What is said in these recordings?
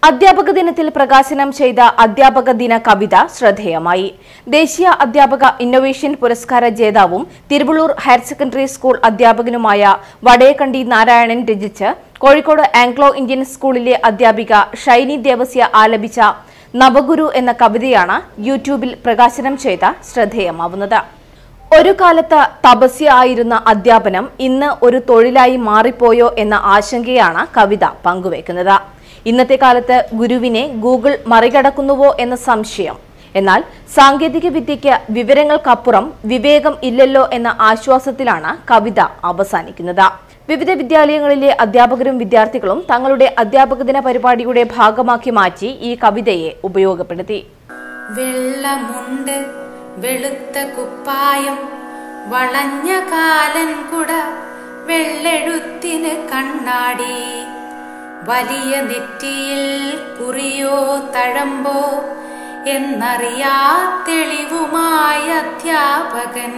അധ്യാപക ദിനത്തിൽ പ്രകാശനം ചെയ്ത അധ്യാപക ദിന കവിത ശ്രദ്ധേയമായി ദേശീയ അധ്യാപക ഇന്നൊവേഷൻ പുരസ്കാര ജേതാവും തിരുവള്ളൂർ ഹയർ സെക്കൻഡറി സ്കൂൾ അധ്യാപകനുമായ വടയക്കണ്ടി നാരായണൻ രചിച്ച് കോഴിക്കോട് ആംഗ്ലോ ഇന്ത്യൻ സ്കൂളിലെ അധ്യാപിക ഷൈനി ദേവസ്യ ആലപിച്ച നവഗുരു എന്ന കവിതയാണ് യൂട്യൂബിൽ പ്രകാശനം ചെയ്ത ശ്രദ്ധേയമാവുന്നത് ഒരു കാലത്ത് തപസ്യ ആയിരുന്ന അധ്യാപനം ഇന്ന് ഒരു തൊഴിലായി മാറിപ്പോയോ എന്ന ആശങ്കയാണ് കവിത പങ്കുവയ്ക്കുന്നത് ഇന്നത്തെ കാലത്ത് ഗുരുവിനെ ഗൂഗിൾ മറികടക്കുന്നുവോ എന്ന സംശയം എന്നാൽ സാങ്കേതിക വിദ്യയ്ക്ക് വിവരങ്ങൾക്കപ്പുറം വിവേകം ഇല്ലല്ലോ എന്ന ആശ്വാസത്തിലാണ് കവിത അവസാനിക്കുന്നത് വിവിധ വിദ്യാലയങ്ങളിലെ അധ്യാപകരും വിദ്യാർത്ഥികളും തങ്ങളുടെ അധ്യാപക ദിന പരിപാടിയുടെ ഭാഗമാക്കി മാറ്റി ഈ കവിതയെ ഉപയോഗപ്പെടുത്തി വെള്ളമുണ്ട് വെളുത്ത കുപ്പായം വളഞ്ഞ കാലൻ കുട വെള്ളെഴുത്തിന് കണ്ണാടി വലിയ നെറ്റിയിൽ കുറിയോ തഴമ്പോ എന്നറിയാ തെളിവുമായ അധ്യാപകൻ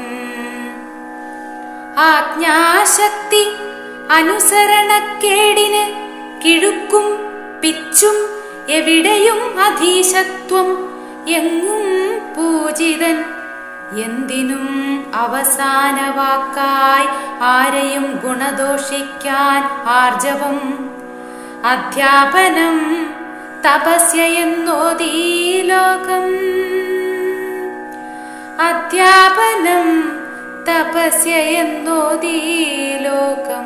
ആജ്ഞാശക്തി അനുസരണക്കേടിന് കിഴുക്കും പിച്ചും എവിടെയും അധീശത്വം എങ്ങും പൂജിതൻ എന്തിനും അവസാന വാക്കായി ആരെയും ഗുണദോഷിക്കാൻ ആർജവം അധ്യാപനം തപസ്യ എന്നോതീ ലോകം അധ്യാപനം തപസ്യ എന്നോതീ ലോകം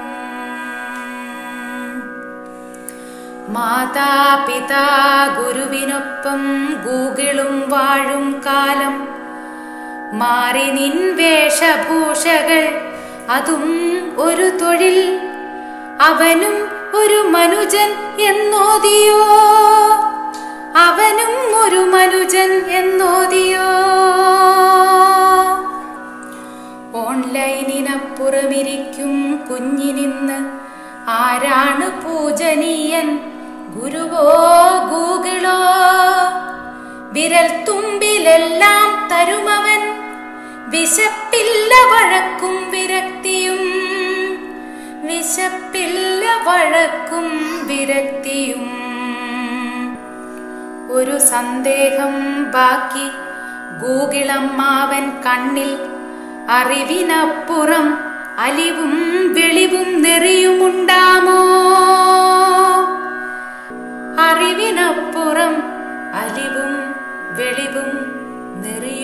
മാതാപിതാ ഗുരുവിനൊപ്പം ഗൂഗിളും വാഴും കാലം മാറി നിൻ വേഷഭൂഷകൾ അതും ഒരു തൊഴിൽ അവനും ഒരു മനുജൻ എന്നോതിയോ അവനും ഒരു മനുജൻ എന്നോതിയോ ഓൺലൈനിനപ്പുറമിരിക്കും കുഞ്ഞിനിന്ന് ആരാണ് പൂജനീയൻ ഗുരുവോ ഗൂഗിളോ വിരൽ തുമ്പിലെല്ലാം തരുമവൻ വിശപ്പില്ല വഴക്കും വിരക്തിയും വിശപ്പില്ല വഴക്കും വിരക്തിയും ഒരു സന്ദേഹം ബാക്കി ഗൂഗിളമ്മാവൻ കണ്ണിൽ അറിവിനപ്പുറം അലിവും വെളിവും നെറിയുമുണ്ടാമോ അറിവിനപ്പുറം അലിവും വെളിവും നെറിയും